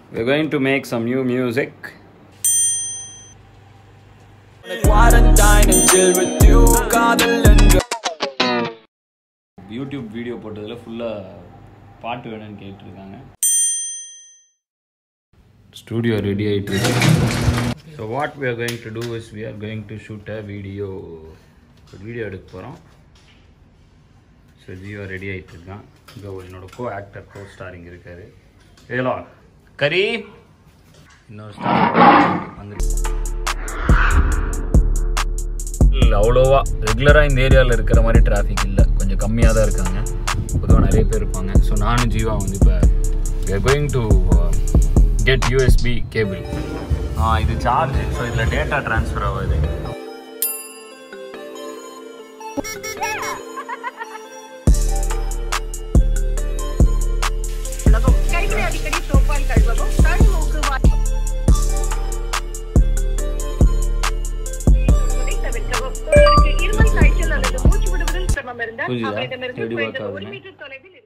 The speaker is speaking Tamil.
we're going to make some new music. Quarantine and chill with you, காதல் என்ற யூடியூப் வீடியோ போட்டதில் ஃபுல்லாக பாட்டு வேணும்னு கேட்டிருக்காங்க ஸ்டூடியோ ரெடி ஆகிட்டு இருக்கு so what we are going to do is we are going to shoot a video video எடுக்க போகிறோம் ஸோ ஜியோ ரெடி ஆகிட்டு இருக்கான் இங்கே என்னோட கோ ஆக்டர் கோ ஸ்டாரிங் இருக்காரு ஏலா கரி இன்னொரு ஸ்டார் வந்து இல்லை அவ்வளோவா ரெகுலராக இந்த ஏரியாவில் இருக்கிற மாதிரி டிராஃபிக் இல்லை கொஞ்சம் கம்மியாக தான் இருக்காங்க பொதுவாக நிறைய பேர் இருப்பாங்க ஸோ நானும் ஜீவா வந்து இப்போ we are going to get USB cable ஆ இது சார்ஜ் ஸோ இதில் டேட்டா ட்ரான்ஸ்ஃபர் ஆகுது உலகம் கைகளை அடிக்கடி சோப்பால் கழுவவும் கண் மூக்கு வாய் தொடுவதை தவிர்க்கவும் ஒருவருக்கு இருமல் காய்ச்சல் அல்லது மூச்சு விடுவதில் சிரமம் இருந்தால் புரியுதா? அவரிடமிருந்து எப்படி work குறைந்தது ஒரு ஆகுதுன்னு? மீட்டர் தொலைவில்